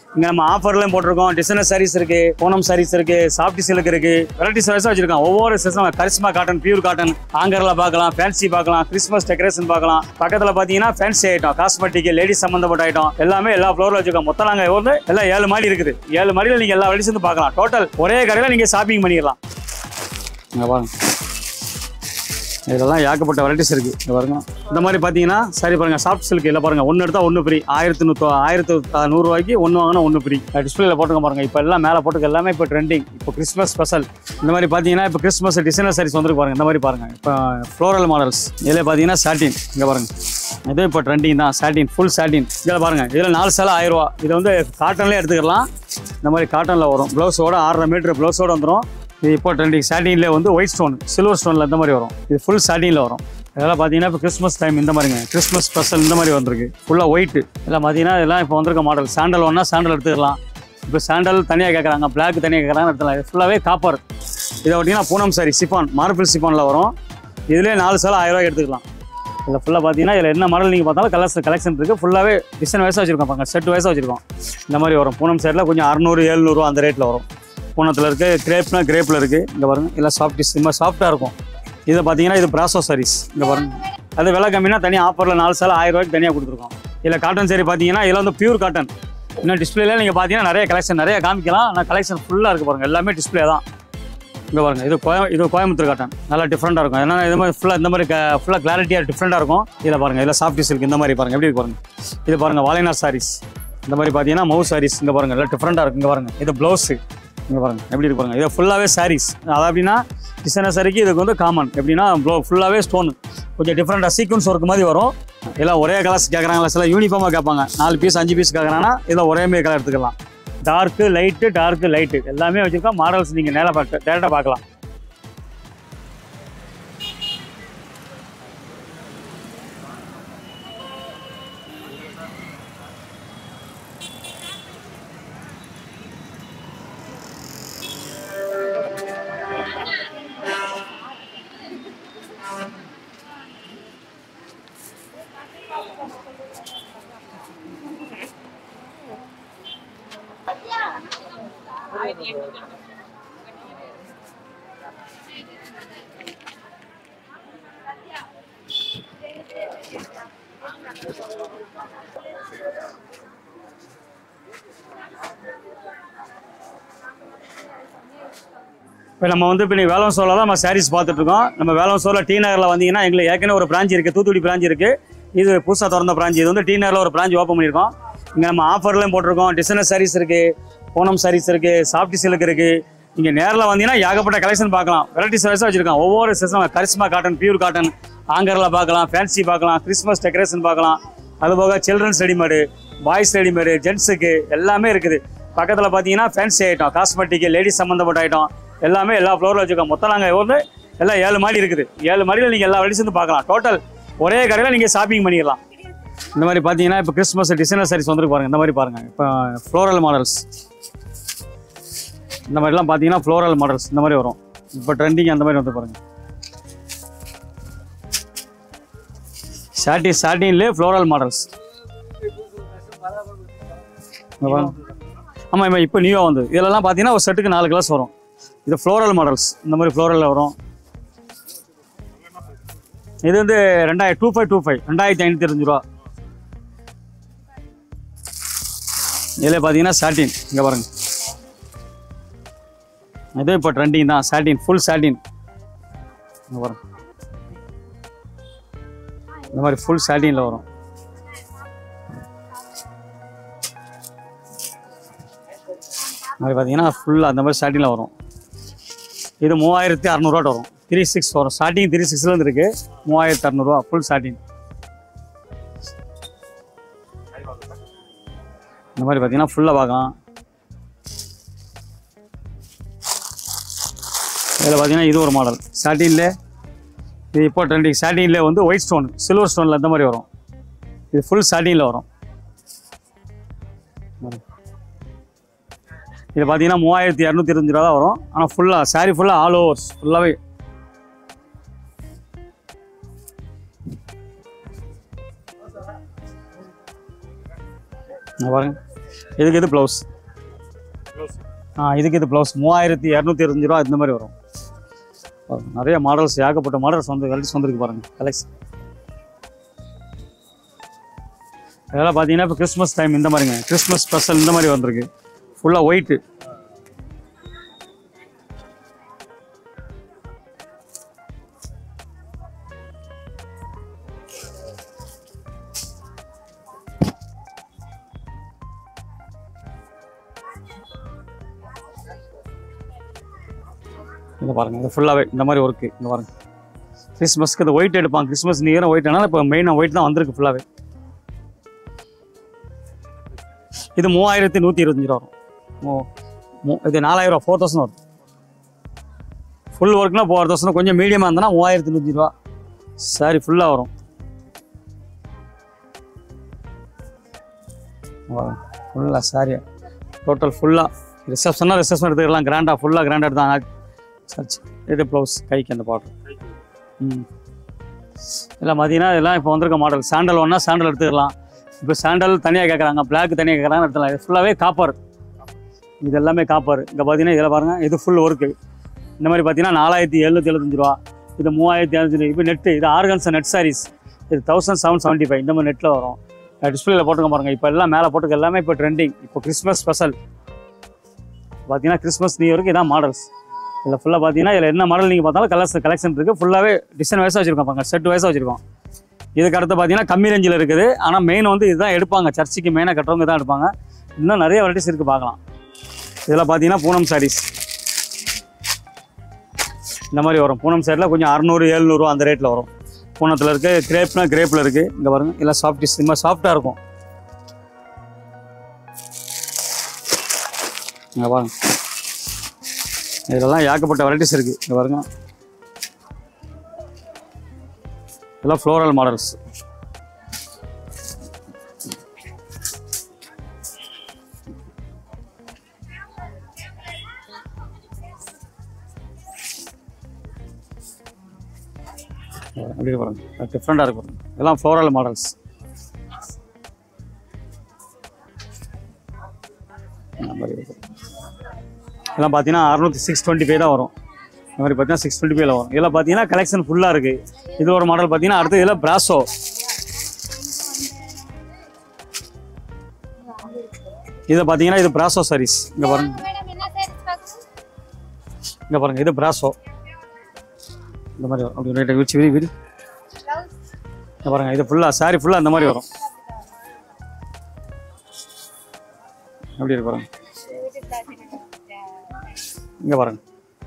இங்கே நம்ம ஆஃபர்லையும் போட்டிருக்கோம் டிசைனர் சாரீஸ் இருக்கு ஓணம் சாரீஸ் இருக்கு சாஃப்டி சில்க் இருக்கு வெரைட்டி சாரீஸாக வச்சிருக்கோம் ஒவ்வொரு season Karishma cotton pure cotton ஆங்கரில் பார்க்கலாம் ஃபேன்சி பார்க்கலாம் கிறிஸ்மஸ் டெக்கரேஷன் பார்க்கலாம் பக்கத்தில் பார்த்தீங்கன்னா ஃபேன்சி ஐட்டம் காஸ்மெட்டிக் லேடிஸ் சம்மந்தப்பட்ட ஐட்டம் எல்லாமே எல்லா ஃப்ளோரில் வச்சிருக்கோம் மொத்தம் நாங்கள் வந்து எல்லாம் ஏழு மாடி இருக்குது ஏழு மாடியில் நீங்கள் எல்லா வெரைட்டிஸ் வந்து பார்க்கலாம் டோட்டல் ஒரே கடையில் நீங்கள் ஷாப்பிங் பண்ணிடலாம் இங்கே பாருங்க இதெல்லாம் ஏகப்பட்ட வெரைட்டிஸ் இருக்கு இங்க பாருங்க இந்த மாதிரி பார்த்தீங்கன்னா சரி பாருங்க சாஃப்ட் சில்க் இல்லை பாருங்க ஒன்று எடுத்தா ஒன்று ஃப்ரீ ஆயிரத்தி நூற்று ஆயிரத்தி நூறுரூவாய்க்கு ஒன்று வாங்கினா ஒன்று ஃப்ரீ டிஸ்பிளேல போட்டுங்க பாருங்க இப்போ எல்லாம் மேலே போட்டுக்க எல்லாமே இப்போ ட்ரெண்டிங் இப்போ கிறிஸ்மஸ் ஸ்பெஷல் இந்த மாதிரி பார்த்தீங்கன்னா இப்போ கிறிஸ்மஸ் டிசைனர் சாரீஸ் வந்துருக்கு பாருங்க இந்த மாதிரி பாருங்க இப்போ ஃப்ளோரல் மாடல்ஸ் இதில் பார்த்தீங்கன்னா சாட்டின் இங்கே பாருங்க இது இப்போ ட்ரெண்டிங் தான் சாட்டின் ஃபுல் சாட்டின் இதில் பாருங்க இதில் நாலு சேலை ஆயிரம் ரூபா இது வந்து காட்டன்லேயே எடுத்துக்கலாம் இந்த மாதிரி காட்டனில் வரும் ப்ளவுஸோட ஆறரை மீட்டர் ப்ளவுஸோட வந்துடும் இது இப்போ ட்ரெண்டிங் சாட்டின்ல வந்து ஒயிட் ஸ்டோன் சில்வர் ஸ்டோனில் இந்த மாதிரி வரும் இது ஃபுல் சாட்டினில் வரும் இதெல்லாம் பார்த்தீங்கன்னா இப்போ கிறிஸ்மஸ் டைம் இந்த மாதிரிங்க கிறிஸ்மஸ் ஸ்பெஷல் இந்த மாதிரி வந்திருக்கு ஃபுல்லாக ஒயிட் இதெல்லாம் பார்த்தீங்கன்னா இதெல்லாம் இப்போ வந்திருக்க மாடல் சாண்டல் ஒன்றா சாண்டல் எடுத்துக்கலாம் இப்போ சாண்டல் தனியாக கேட்குறாங்க பிளாக் தனியாக கேட்குறாங்க எடுத்துக்கலாம் இது ஃபுல்லாகவே காப்பர் இதை பார்த்தீங்கன்னா பூனம் சாரி சிஃபான் மார்பிள் சிஃபானில் வரும் இதுலேயே நாலு சேலை ஆயிரம் ரூபாய் எடுத்துக்கலாம் இதில் ஃபுல்லாக பார்த்தீங்கன்னா இதில் என்ன மாடல் நீங்கள் பார்த்தாலும் கலர்ஸ் கலெக்ஷன் இருக்குது ஃபுல்லாகவே டிசைன் வயசாக வச்சிருக்கோம் பாருங்க செட் வயசாக வச்சிருக்கோம் இந்த மாதிரி வரும் பூனம் சைடில் கொஞ்சம் அறநூறு எழுநூறுவா அந்த ரேட்டில் வரும் பூனத்தில் இருக்குது கிரேப்னா கிரேப்பில் இருக்குது இங்கே பாருங்க இல்லை சாஃப்ட் இந்த மாதிரி சாஃப்ட்டாக இருக்கும் இதை பார்த்தீங்கன்னா இது பிராசோ சாரீஸ் இங்கே பாருங்க அது விலை கம்மினா தனியாக ஆஃபரில் நாலு சேலை ஆயிரம் ரூபாய்க்கு தனியாக கொடுத்துருக்கோம் இதில் காட்டன் சாரி பார்த்தீங்கன்னா இதில் வந்து பியூர் காட்டன் இன்னும் டிஸ்பிளேல நீங்கள் பார்த்தீங்கன்னா நிறைய கலெக்ஷன் நிறைய காமிக்கலாம் ஆனால் கலெக்ஷன் ஃபுல்லாக இருக்குது பாருங்க எல்லாமே டிஸ்பிளே தான் இங்கே பாருங்க இது கோயம் இது கோயம்புத்தூர் காட்டன் நல்லா டிஃப்ரெண்டாக இருக்கும் ஏன்னா இது மாதிரி ஃபுல்லாக இந்த மாதிரி ஃபுல்லாக கிளாரிட்டியாக டிஃப்ரெண்டாக இருக்கும் இதில் பாருங்க இதில் சாஃப்ட் சில்க் இந்த மாதிரி பாருங்க எப்படி இருக்கு பாருங்க இது பாருங்க வாலினார் சாரீஸ் இந்த மாதிரி பார்த்தீங்கன்னா மவு சாரீஸ் இங்கே பாருங்க எல்லாம் டிஃப்ரெண்டாக இருக்கு இங்கே பாருங்க இது ப்ளவுஸு இங்கே பாருங்க எப்படி இருக்கு பாருங்க இது ஃபுல்லாகவே சாரீஸ் அது அப்படின்னா டிசைனர் சாரிக்கு இதுக்கு வந்து காமன் எப்படின்னா ப்ளோ ஃபுல்லாகவே ஸ்டோன் கொஞ்சம் டிஃப்ரெண்டாக சீக்வன்ஸ் ஒர்க் மாதிரி வரும் எல்லாம் ஒரே கலர்ஸ் கேட்குறாங்களா சில யூனிஃபார்மாக கேட்பாங்க நாலு பீஸ் அஞ்சு பீஸ் கேட்குறாங்கன்னா இதில் ஒரே மாதிரி கலர் எடுத்துக்கலாம் டார்க்கு லைட்டு டார்க்கு லைட்டு எல்லாமே வச்சுருக்கோம் மாடல்ஸ் நீங்கள் நேராக பார்க்க டேரெக்டாக பார்க்கலாம் இப்போ நம்ம வந்து இப்போ வேலம் சோலில் தான் நம்ம சாரீஸ் பார்த்துட்டு இருக்கோம் நம்ம வேலம் சோலில் டி நகரில் வந்தீங்கன்னா எங்களுக்கு ஏற்கனவே ஒரு பிராஞ்ச் இருக்குது தூத்துக்குடி பிராஞ்ச் இருக்குது இது புதுசாக திறந்த பிராஞ்ச் இது வந்து டி நகரில் ஒரு பிராஞ்ச் ஓப்பன் பண்ணியிருக்கோம் இங்கே நம்ம ஆஃபர்லையும் போட்டிருக்கோம் டிசைனர் சாரீஸ் இருக்குது பூனம் சாரீஸ் இருக்குது சாஃப்டி சில்க் இருக்குது இங்கே நேரில் வந்தீங்கன்னா ஏகப்பட்ட கலெக்ஷன் பார்க்கலாம் வெரைட்டி சாரீஸாக வச்சிருக்கோம் ஒவ்வொரு season Karishma cotton pure cotton ஆங்கரில் பார்க்கலாம் ஃபேன்சி பார்க்கலாம் கிறிஸ்மஸ் டெக்கரேஷன் பார்க்கலாம் அதுபோக சில்ட்ரன்ஸ் ரெடிமேடு பாய்ஸ் ரெடிமேடு ஜென்ஸுக்கு எல்லாமே இருக்குது பக்கத்தில் பார்த்தீங்கன்னா ஃபேன்சி ஐட்டம் காஸ்மெட்டிக் லேடிஸ் சம்மந்தப்பட்ட ஐட்டம் எல்லாமே எல்லா ஃப்ளோரில் வச்சுருக்கோம் மொத்தம் நாங்கள் வந்து எல்லாம் ஏழு மாடி இருக்குது ஏழு மாடியில் நீங்கள் எல்லா வெரைட்டிஸ் வந்து பார்க்கலாம் டோட்டல் ஒரே கடையில் நீங்கள் ஷாப்பிங் பண்ணிடலாம் இந்த மாதிரி பார்த்தீங்கன்னா இப்போ கிறிஸ்மஸ் டிசைனர் சாரீஸ் வந்துருக்கு பாருங்க இந்த மாதிரி பாருங்க இப்போ ஃப்ளோரல் மாடல்ஸ் இந்த மாதிரிலாம் பார்த்தீங்கன்னா ஃப்ளோரல் மாடல்ஸ் இந்த மாதிரி வரும் இப்போ ட்ரெண்டிங் அந்த மாதிரி வந்து பாருங்க சாட்டி சாட்டின்லேயே ஃப்ளோரல் மாடல்ஸ் ஆமாம் இப்போ இப்போ நியூவாக வந்து இதெல்லாம் பார்த்தீங்கன்னா ஒரு செட்டுக்கு நாலு கிளாஸ் வரும் இது ஃப்ளோரல் மாடல்ஸ் இந்த மாதிரி ஃப்ளோரலில் வரும் இது வந்து ரெண்டாயிரம் டூ ஃபைவ் டூ ஃபைவ் ரெண்டாயிரத்தி ஐநூற்றி அஞ்சு ரூபா இதில் பார்த்தீங்கன்னா சாட்டின் இங்கே பாருங்க இது இப்போ ட்ரெண்டிங் தான் சாட்டின் ஃபுல் சாட்டின் இங்கே பாருங்க இந்த மாதிரி ஃபுல் சாட்டினில் வரும் இந்த மாதிரி பார்த்தீங்கன்னா ஃபுல்லாக அந்த மாதிரி சாட்டினில் வரும் இது மூவாயிரத்தி அறநூறுவா வரும் த்ரீ சிக்ஸ் வரும் ஸ்டார்டிங் த்ரீ சிக்ஸ்லேருந்து இருக்குது மூவாயிரத்தி அறநூறுவா ஃபுல் ஸ்டார்டிங் இந்த மாதிரி பார்த்தீங்கன்னா ஃபுல்லாக பார்க்கலாம் இதில் பார்த்தீங்கன்னா இது ஒரு மாடல் ஸ்டார்டிங்கில் இது இப்போ ட்ரெண்டிங் ஸ்டார்டிங்கில் வந்து ஒயிட் ஸ்டோன் சில்வர் ஸ்டோனில் இந்த மாதிரி வரும் இது ஃபுல் ஸ்டார்டிங்கில் வரும் இது பார்த்தீங்கன்னா மூவாயிரத்தி இரநூத்தி இருபத்தஞ்சு ரூபா தான் வரும் ஆனால் ஃபுல்லாக சாரி ஃபுல்லாக ஆல் ஓவர்ஸ் ஃபுல்லாகவே பாருங்க இதுக்கு இது ப்ளவுஸ் ஆ இதுக்கு இது ப்ளவுஸ் மூவாயிரத்தி இரநூத்தி இருபத்தஞ்சு ரூபா இந்த மாதிரி வரும் பாருங்க, நிறைய மாடல்ஸ் ஏகப்பட்ட மாடல்ஸ் வந்து வெரைட்டிஸ் வந்துருக்கு பாருங்க கலெக்ஷன் இதெல்லாம் பார்த்தீங்கன்னா இப்போ கிறிஸ்மஸ் டைம் இந்த மாதிரிங்க கிறிஸ்மஸ் ஸ்பெஷல் இந்த மாதிரி வந்திருக்கு ஃபுல்லாக ஒயிட்டு இங்க பாருங்க இது ஃபுல்லாகவே இந்த மாதிரி ஒர்க்கு இங்க பாருங்க கிறிஸ்மஸ்க்கு இந்த ஒயிட் எடுப்பாங்க கிறிஸ்மஸ் நியூ இயர் ஒயிட் ஆனால் இப்போ மெயினாக ஒயிட் தான் வந்திருக்கு ஃபுல்லாகவே இது மூவாயிரத்தி நூற்றி இருபத்தஞ்சு ரூபா வரும் மூ- மூ- இது நாலாயிரம் ரூபா ஃபோர் தௌசண்ட் வரும் ஃபுல் ஒர்க்னா ஃபோர் தௌசண்ட் கொஞ்சம் மீடியமாக இருந்தனா மூவாயிரத்தி நூற்றி ரூபா சாரி ஃபுல்லாக வரும் ஃபுல்லாக சாரி டோட்டல் ஃபுல்லாக ரிசப்ஷனாக ரிசப்ஷன் எடுத்துக்கலாம் கிராண்டாக ஃபுல்லாக கிராண்டாக எடுத்தாங்க சர்ச் இது ப்ளவுஸ் கைக்கு அந்த பார்டர் ம் இதெல்லாம் பார்த்தீங்கன்னா இதெல்லாம் இப்போ வந்திருக்க மாடல் சாண்டல் ஒன்றா சாண்டல் எடுத்துக்கலாம் இப்போ சாண்டல் தனியாக கேட்குறாங்க பிளாக் தனியாக கேட்குறாங்க எடுத்துக்கலாம் இது ஃபுல்லாகவே காப்பர் இது எல்லாமே காப்பர் இங்கே பார்த்தீங்கன்னா இதில் பாருங்கள் இது ஃபுல் ஒர்க்கு இந்த மாதிரி பார்த்தீங்கன்னா நாலாயிரத்தி எழுநூற்றி எழுபத்தஞ்சு ரூபா இது மூவாயிரத்தி எழுநூத்தி இப்போ நெட்டு இது ஆர்கன்ஸ் நெட் சாரீஸ் இது தௌசண்ட் செவன் செவன்ட்டி ஃபைவ் இந்த மாதிரி நெட்டில் வரும் டிஸ்பிளேல போட்டுக்க பாருங்க இப்போ எல்லாம் மேலே போட்டுக்க எல்லாமே இப்போ ட்ரெண்டிங் இப்போ கிறிஸ்மஸ் ஸ்பெஷல் பார்த்தீங்கன்னா கிறிஸ்மஸ் நியூ இயருக்கு இதான் மாடல்ஸ் இதில் ஃபுல்லாக பார்த்தீங்கன்னா இதில் என்ன மாடல் நீங்கள் பார்த்தாலும் கலர்ஸ் கலெக்ஷன் இருக்குது ஃபுல்லாகவே டிசைன் வைஸாக வச்சுருக்கோம் பாருங்க செட் வைஸாக வச்சுருக்கோம் இதுக்கு அடுத்து பார்த்தீங்கன்னா கம்மி ரேஞ்சில் இருக்குது ஆனால் மெயின் வந்து இதுதான் எடுப்பாங்க சர்ச்சுக்கு மெயினாக கட்டுறவங்க தான் எடுப்பாங்க இன்னும் நிறைய வெரைட்டிஸ் இருக்குது பார்க்கலாம் இதில் பார்த்தீங்கன்னா பூனம் சாரீஸ் இந்த மாதிரி வரும் பூனம் சைடில் கொஞ்சம் அறநூறு எழுநூறுவா அந்த ரேட்டில் வரும் பூனத்தில் இருக்கு கிரேப்னா கிரேப்பில் இருக்குது இங்கே பாருங்க இல்லை சாஃப்டிஸ் இந்த மாதிரி சாஃப்டாக இருக்கும் இங்கே பாருங்க இதெல்லாம் ஏகப்பட்ட வெரைட்டிஸ் இருக்குது இங்கே பாருங்க இதெல்லாம் ஃப்ளோரல் மாடல்ஸ் அப்படி பாருங்க டிஃப்ரெண்ட்டாக இருக்கு பாருங்க இதெல்லாம் ஃப்ளோரல் மாடல்ஸ் இதெல்லாம் பார்த்தீங்கன்னா அறுநூத்தி சிக்ஸ் டுவெண்ட்டி ஃபைவ் தான் வரும் இந்த மாதிரி பார்த்தீங்கன்னா சிக்ஸ் டுவெண்ட்டி ஃபைவ்ல வரும் இதில் பார்த்தீங்கன்னா கலெக்ஷன் ஃபுல்லாக இருக்குது இது ஒரு மாடல் பார்த்தீங்கன்னா அடுத்து இதில் பிராசோ இதை பார்த்தீங்கன்னா இது பிராசோ சாரீஸ் இங்கே பாருங்க மேடம் என்ன சாரீஸ் பார்க்கணும் இங்கே பாருங்க இது பிராசோ இந்த மாதிரி வரும் அப்படி ரைட்டை விரிச்சு விரி விரி ப்ளவுஸ் இங்க பாருங்க இது ஃபுல்லாக சாரி ஃபுல்லாக இந்த மாதிரி வரும் எப்படி இருக்கு பாருங்க இங்கே பாருங்க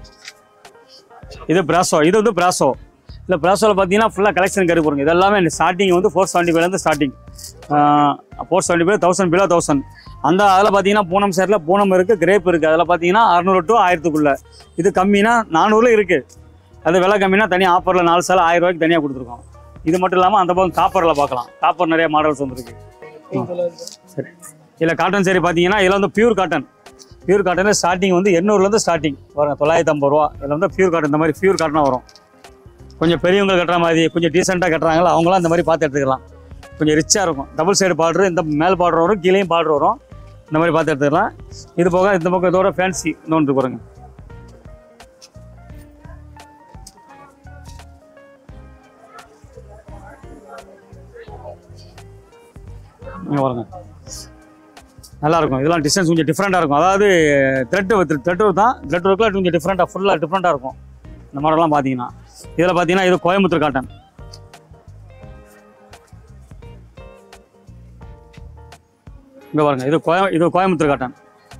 இது பிராசோ இது வந்து பிராசோ இல்லை பிராசோவில் பார்த்தீங்கன்னா ஃபுல்லாக கலெக்ஷன் கருக்கு பாருங்க இது எல்லாமே ஸ்டார்டிங் வந்து ஃபோர் செவன்ட்டி ஃபைவ்லேருந்து starting four seventy five thousand below thousand அந்த அதில் பார்த்தீங்கன்னா பூனம் சைடில் பூனம் இருக்குது கிரேப் இருக்குது அதில் பார்த்தீங்கன்னா அறநூறு டு ஆயிரத்துக்குள்ளே இது கம்மினா நானூறுல இருக்குது அது விலை கம்மினா தனியாக ஆஃபரில் நாலு சால் ஆயிரம் ரூபாய்க்கு தனியாக கொடுத்துருக்கோம் இது மட்டும் இல்லாமல் அந்த பக்கம் காப்பரில் பார்க்கலாம் காப்பர் நிறைய மாடல்ஸ் வந்துருக்கு சரி இதில் காட்டன் சரி பார்த்தீங்கன்னா இதில் வந்து pure cotton pure cotton starting வந்து எண்ணூறுலேருந்து ஸ்டார்டிங் வரும் தொள்ளாயிரத்தி ஐம்பது ரூபா இதில் வந்து பியூர் காட்டன் இந்த மாதிரி பியூர் காட்டனாக வரும் கொஞ்சம் பெரியவங்க கட்டுற மாதிரி கொஞ்சம் டீசெண்டாக கட்டுறாங்களோ அவங்களாம் இந்த மாதிரி பார்த்து எடுத்துக்கலாம் கொஞ்சம் ரிச்சாக இருக்கும் டபுள் சைடு பார்டர் இந்த மேல் பார்டர் வரும் கீழேயும் பார்டர் வரும் இந்த மாதிரி பார்த்து எடுத்துக்கலாம் இது போக இந்த பக்கம் இதோட ஃபேன்சி இன்னொன்று பாருங்க இங்க பாருங்க நல்லா இருக்கும் இதெல்லாம் டிசைன்ஸ் கொஞ்சம் டிஃப்ரெண்ட்டாக இருக்கும் அதாவது த்ரெட் த்ரெட் ஒர்க் தான் த்ரெட் ஒர்க்கில் கொஞ்சம் டிஃப்ரெண்ட்டாக ஃபுல்லாக டிஃப்ரெண்ட்டாக இருக்கும் இந்த மாடல்லாம் பார்த்தீங்கன்னா இதில் பார்த்தீங்கன்னா இது கோயம்புத்தூர் காட்டன் இங்கே பாருங்க இது கோய இது கோயம்புத்தூர் காட்டன்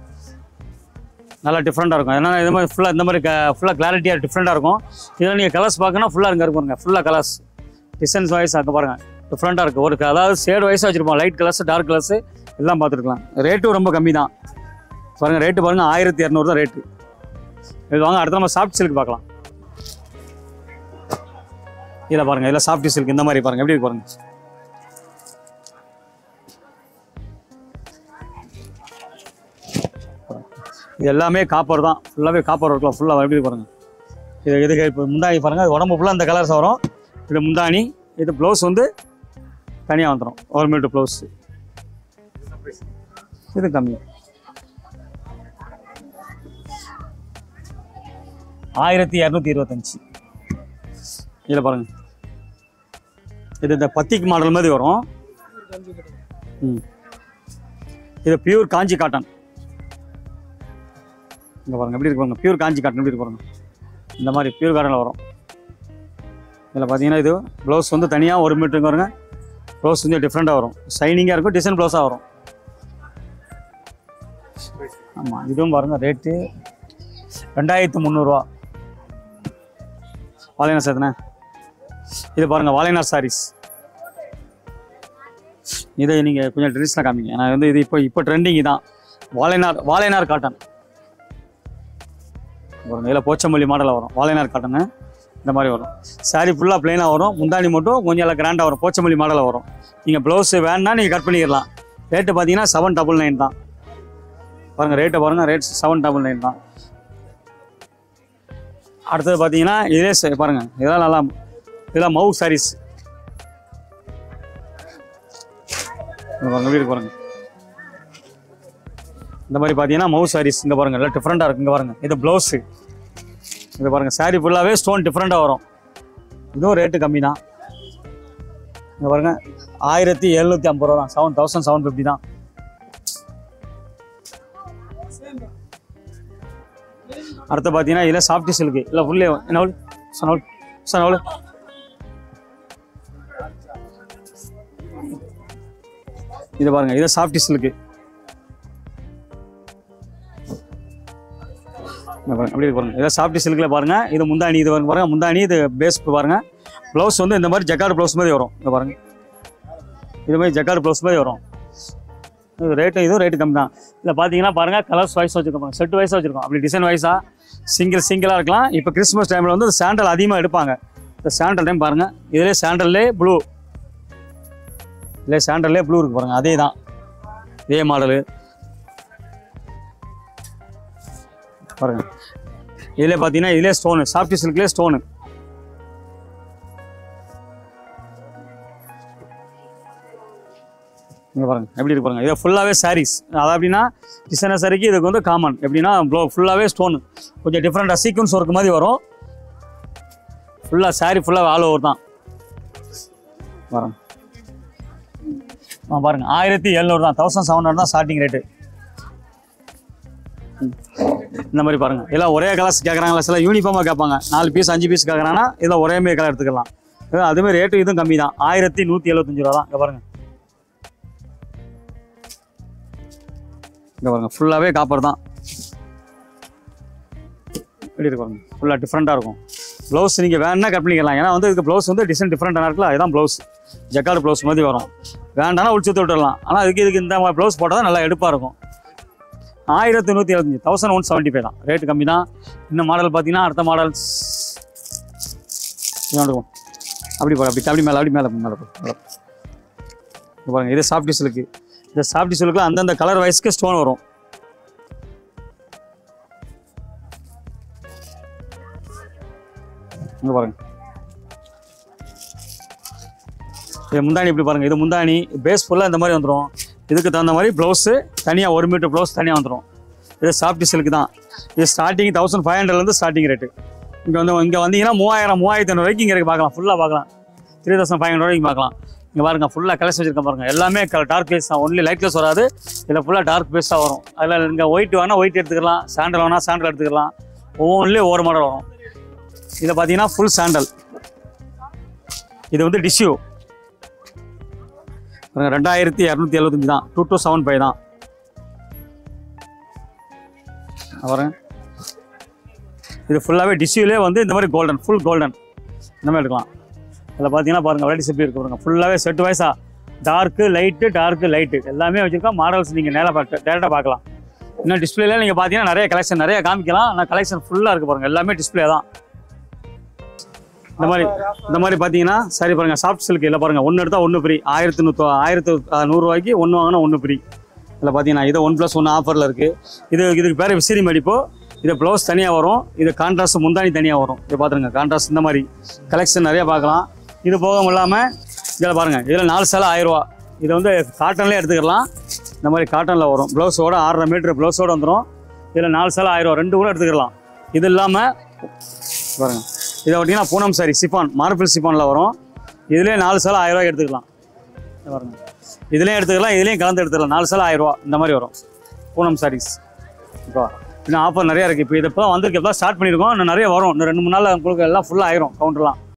நல்லா டிஃப்ரெண்ட்டாக இருக்கும் ஏன்னா இது மாதிரி ஃபுல்லாக இந்த மாதிரி ஃபுல்லாக கிளாரிட்டியாக டிஃப்ரெண்ட்டாக இருக்கும் இதில் நீங்கள் கலர்ஸ் பார்க்கணும் ஃபுல்லாக இங்கே இருக்கும் பாருங்க ஃபுல்லாக கலர்ஸ் டிசைன்ஸ் வைஸ் அங்கே பாருங்கள் டிஃப்ரெண்ட்டாக இருக்குது ஒரு க- அதாவது ஷேட் வைஸாக வச்சுருப்போம் லைட் கலர்ஸ் டார்க் கலர்ஸ் எல்லாம் பார்த்துருக்கலாம் ரேட்டும் ரொம்ப கம்மி தான் பாருங்கள் ரேட்டு பாருங்கள் ஆயிரத்தி இரநூறு தான் ரேட்டு இது வாங்க அடுத்து நம்ம சாஃப்ட் சில்க் பார்க்கலாம் இதில் பாருங்கள் இதில் சாஃப்ட் சில்க் இந்த மாதிரி பாருங்கள் எப்படி இருக்கு பாருங்க இது எல்லாமே காப்பர் தான் ஃபுல்லாகவே காப்பர் ஒர்க்கில் ஃபுல்லாக எப்படி இருக்கு பாருங்க இது இதுக்கு இப்போ முந்தாணி பாருங்கள் இது உடம்பு ஃபுல்லாக இந்த கலர்ஸ் வரும் இது முந்தாணி இது ப்ளவுஸ் வந்து தனியாக வந்துடும் ஒரு மீட்டர் ப்ளவுஸ் இது கம்மி ஆயிரத்தி இரநூத்தி இருபத்தஞ்சி இதில் பாருங்க இது இந்த பத்திக்கு மாடல் மாதிரி வரும் ம் இது பியூர் காஞ்சி காட்டன் இங்கே பாருங்க எப்படி இருக்கு பாருங்க பியூர் காஞ்சி காட்டன் எப்படி இருக்கு பாருங்க இந்த மாதிரி பியூர் காட்டனில் வரும் இதில் பார்த்தீங்கன்னா இது ப்ளவுஸ் வந்து தனியாக ஒரு மீட்டருங்க வருங்க ப்ளவுஸ் வந்து டிஃப்ரெண்ட்டாக வரும் ஷைனிங்காக இருக்கும் டிசைன் ப்ளவுஸாக வரும் ஆமாம் இதுவும் பாருங்க ரேட்டு ரெண்டாயிரத்து முந்நூறுரூவா வாழைநார் சேர்த்துனே இது பாருங்க வாழைநார் சாரீஸ் இதை நீங்கள் கொஞ்சம் ட்ரெஸ்ஸில் காமிங்க நான் வந்து இது இப்போ இப்போ ட்ரெண்டிங் தான் வாழைநார் வாழைநார் காட்டன் பாருங்க இதில் போச்சமல்லி மாடலில் வரும் வாழைநார் காட்டனு இந்த மாதிரி வரும் saree ஃபுல்லாக ப்ளைனாக வரும் முந்தாணி மட்டும் கொஞ்சம் எல்லாம் கிராண்டாக வரும் போச்சமல்லி மாடலில் வரும் நீங்கள் ப்ளவுஸ் வேணுன்னா நீங்கள் கட் பண்ணிக்கலாம் ரேட்டு பார்த்தீங்கன்னா செவன் டபுள் நைன் தான் பாருங்கள் ரேட்டை பாருங்கள் ரேட் செவன் டபுள் நைன் தான் அடுத்தது பார்த்தீங்கன்னா இதே ச- பாருங்க இதெல்லாம் நல்லா இதெல்லாம் மவு சாரீஸ் பாருங்க எப்படி இருக்கு பாருங்க இந்த மாதிரி பார்த்தீங்கன்னா மவு சாரீஸ் இங்கே பாருங்க எல்லாம் டிஃப்ரெண்ட்டாக இருக்கு இங்கே பாருங்க இது ப்ளவுஸு இது பாருங்க saree ஃபுல்லாகவே ஸ்டோன் டிஃப்ரெண்ட்டாக வரும் இதுவும் ரேட்டு கம்மி தான் இங்கே பாருங்க ஆயிரத்தி எழுநூற்றி ஐம்பது ரூபா தான் செவன் தௌசண்ட் செவன் ஃபிஃப்டி தான் அடுத்து பார்த்தீங்கன்னா இதில் சாஃப்டி சில்க்கு இல்லை ஃபுல்லே என்ன சொன்னவள் சொன்னவள் இது பாருங்க இது சாஃப்டி சில்க்கு அப்படி இருக்கு பாருங்க இதை சாஃப்டி சில்கில் பாருங்க இது முந்தாணி இது பாருங்க பாருங்க முந்தாணி இது பேஸ் பாருங்க ப்ளவுஸ் வந்து இந்த மாதிரி ஜக்கார்டு ப்ளவுஸ் மாதிரி வரும் இங்க பாருங்க இது மாதிரி ஜக்கார்டு ப்ளவுஸ் மாதிரி வரும் இது ரேட்டு இதுவும் ரேட்டு கம்மி தான் இதில் பார்த்தீங்கன்னா பாருங்கள் கலர்ஸ் வைஸ் வச்சுருக்கோம் செட் வைஸாக வச்சுருக்கோம் அப்படி டிசைன் வைஸாக சிங்கிள் சிங்கிளாக இருக்கலாம் இப்போ கிறிஸ்மஸ் டைமில் வந்து சாண்டல் அதிகமாக எடுப்பாங்க இந்த சாண்டல் டைம் பாருங்கள் இதிலே சாண்டல்லே ப்ளூ இதிலே சாண்டல்லே ப்ளூ இருக்கு பாருங்கள் அதே தான் இதே மாடலு பாருங்க இதிலே பார்த்தீங்கன்னா இதிலே ஸ்டோனு சாஃப்டி சில்க்லேயே ஸ்டோனு இங்கே பாருங்க எப்படி இருக்கு பாருங்க இது ஃபுல்லாகவே சாரீஸ் அது அப்படின்னா டிசைனர் சாரிக்கு இதுக்கு வந்து காமன் எப்படின்னா ப்ளோ ஃபுல்லாகவே ஸ்டோனு கொஞ்சம் டிஃப்ரெண்ட்டாக சீக்வன்ஸ் ஒர்க் மாதிரி வரும் ஃபுல்லாக saree ஃபுல்லாக ஆல் ஓவர் தான் பாருங்க ஆ பாருங்க ஆயிரத்தி எழுநூறு தான் தௌசண்ட் செவன் ஹண்ட்ரட் தான் ஸ்டார்டிங் ரேட்டு இந்த மாதிரி பாருங்க இதெல்லாம் ஒரே கலர்ஸ் கேட்குறாங்களா சில யூனிஃபார்மாக கேட்பாங்க நாலு பீஸ் அஞ்சு பீஸ் கேட்குறாங்கன்னா இதில் ஒரே மாதிரி கலர் எடுத்துக்கலாம் இது அதுமாதிரி ரேட்டு இதுவும் கம்மி தான் ஆயிரத்தி நூற்றி எழுபத்தஞ்சு ரூபா தான் இங்கே பாருங்க இங்கே பாருங்க ஃபுல்லாகவே காப்பர் தான் எப்படி இருக்கு பாருங்க ஃபுல்லாக டிஃப்ரெண்ட்டாக இருக்கும் ப்ளவுஸ் நீங்கள் வேணுன்னா கட் பண்ணிக்கலாம் ஏன்னா வந்து இதுக்கு ப்ளவுஸ் வந்து டிசைன் டிஃப்ரெண்ட்டாக இருக்குல்ல அதுதான் ப்ளவுஸ் ஜக்கார்டு ப்ளவுஸ் மாதிரி வரும் வேண்டாம்னா உளிச்சு விட்டுடலாம் ஆனால் இதுக்கு இதுக்கு இந்த மாதிரி ப்ளவுஸ் போட்டால் தான் நல்லா எடுப்பாக இருக்கும் ஆயிரத்தி நூற்றி எழுபத்தஞ்சு தௌசண்ட் ஒன் செவன்ட்டி ஃபைவ் தான் ரேட்டு கம்மி தான் இந்த மாடல் பார்த்தீங்கன்னா அடுத்த மாடல் இருக்கும் அப்படி போட அப்படி அப்படி மேலே அப்படி மேலே மேலே போ, மேலே போ. இங்க பாருங்க இது சாஃப்டி சில்க்கு இந்த சாஃப்டி சில்க்கில் அந்தந்த கலர் வைஸ்க்கு ஸ்டோன் வரும் இங்க பாருங்க இது முந்தாணி இப்படி பாருங்க இது முந்தாணி பேஸ் ஃபுல்லாக இந்த மாதிரி வந்துடும் இதுக்கு தகுந்த மாதிரி ப்ளவுஸு தனியாக ஒரு மீட்டர் ப்ளவுஸ் தனியாக வந்துடும் இது சாஃப்டி சில்க் தான் இது ஸ்டார்டிங் தௌசண்ட் ஃபைவ் ஹண்ட்ரட்லேருந்து ஸ்டார்டிங் ரேட்டு இங்கே வந்து இங்கே வந்தீங்கன்னா மூவாயிரம் மூவாயிரத்தி ஐநூறு வரைக்கும் இங்கே இருக்கு பார்க்கலாம் ஃபுல்லாக பார்க்கலாம் த்ரீ தௌசண்ட் ஃபைவ் ஹண்ட்ரட் வரைக்கும் பார்க்கலாம் இங்கே பாருங்க ஃபுல்லாக கலெக்ஷன் வச்சிருக்கேன் பாருங்க எல்லாமே டார்க் பேஸ் தான் ஒன்லி லைட் கலர்ஸ் வராது இதில் ஃபுல்லாக டார்க் பேஸ் தான் வரும் அதில் இங்கே ஒயிட் வேணால் ஒயிட் எடுத்துக்கலாம் சாண்டல் வேணால் சாண்டல் எடுத்துக்கலாம் ஒவ்வொன்றுலேயும் ஒவ்வொரு மாடல் வரும் இதில் பார்த்தீங்கன்னா ஃபுல் சாண்டல் இது வந்து டிஷ்யூ ரெண்டாயிரத்தி இரநூத்தி எழுபத்தஞ்சு தான் டூ டூ செவன் ஃபைவ் தான் அப்புறம் இது ஃபுல்லாகவே டிஷ்யூலே வந்து இந்த மாதிரி கோல்டன் ஃபுல் கோல்டன் இந்த மாதிரி எடுக்கலாம் இதில் பார்த்தீங்கன்னா பாருங்கள் வெரைட்டிஸ் எப்படி இருக்கு பாருங்க ஃபுல்லாகவே செட் வைஸாக டார்க்கு லைட்டு டார்க்கு லைட்டு எல்லாமே வச்சுருக்கோம் மாடல்ஸ் நீங்கள் நேராக பார்க்க டேரெக்டாக பார்க்கலாம் இன்னும் டிஸ்பிளேல நீங்கள் பார்த்தீங்கன்னா நிறைய கலெக்ஷன் நிறைய காமிக்கலாம் ஆனால் கலெக்ஷன் ஃபுல்லாக இருக்குது பாருங்கள் எல்லாமே டிஸ்பிளே தான் இந்த மாதிரி இந்த மாதிரி பார்த்தீங்கன்னா சரி பாருங்க சாஃப்ட் சில்க் இல்லை பாருங்க ஒன்று எடுத்தால் ஒன்று ஃப்ரீ ஆயிரத்தி நூற்று ஆயிரத்து நூறுரூவாய்க்கு ஒன்று வாங்கினா ஒன்று ஃப்ரீ இதில் பார்த்தீங்கன்னா இது ஒன் ப்ளஸ் ஒன் ஆஃபரில் இருக்குது இது இதுக்கு பேர் விசிறி மடிப்போ இது ப்ளவுஸ் தனியாக வரும் இது கான்ட்ராஸ்ட் முந்தானி தனியாக வரும் இது பார்த்துருங்க கான்ட்ராஸ்ட் இந்த மாதிரி கலெக்ஷன் நிறைய பார்க்கலாம் இது போக இல்லாமல் இதில் பாருங்கள் இதில் நாலு சேலை ஆயிரரூவா இது வந்து காட்டன்லேயே எடுத்துக்கலாம் இந்த மாதிரி காட்டனில் வரும் ப்ளவுஸோட ஆறரை மீட்டர் ப்ளவுஸோட வந்துடும் இதில் நாலு சேலை ஆயிரம் ரெண்டு கூட எடுத்துக்கலாம் இது இல்லாமல் பாருங்க இதை பார்த்தீங்கன்னா பூனம் சாரி சிஃபான் மார்பிள் சிஃபானில் வரும் இதுலேயே நாலு சேலை ஆயிரம் ரூபாய்க்கு எடுத்துக்கலாம் இதை பாருங்க இதுலேயும் எடுத்துக்கலாம் இதுலேயும் கலந்து எடுத்துக்கலாம் நாலு சேலை ஆயிரம் ரூபா இந்த மாதிரி வரும் பூனம் சாரீஸ் இப்போ இன்னும் ஆஃபர் நிறையா இருக்குது இப்போ இது இப்போ வந்திருக்கு இப்போ ஸ்டார்ட் பண்ணியிருக்கோம் இன்னும் நிறைய வரும் இன்னும் ரெண்டு மூணு நாள் உங்களுக்கு எல்லாம் ஃபுல்லாக ஆயிரும் கவுண்டர்லாம்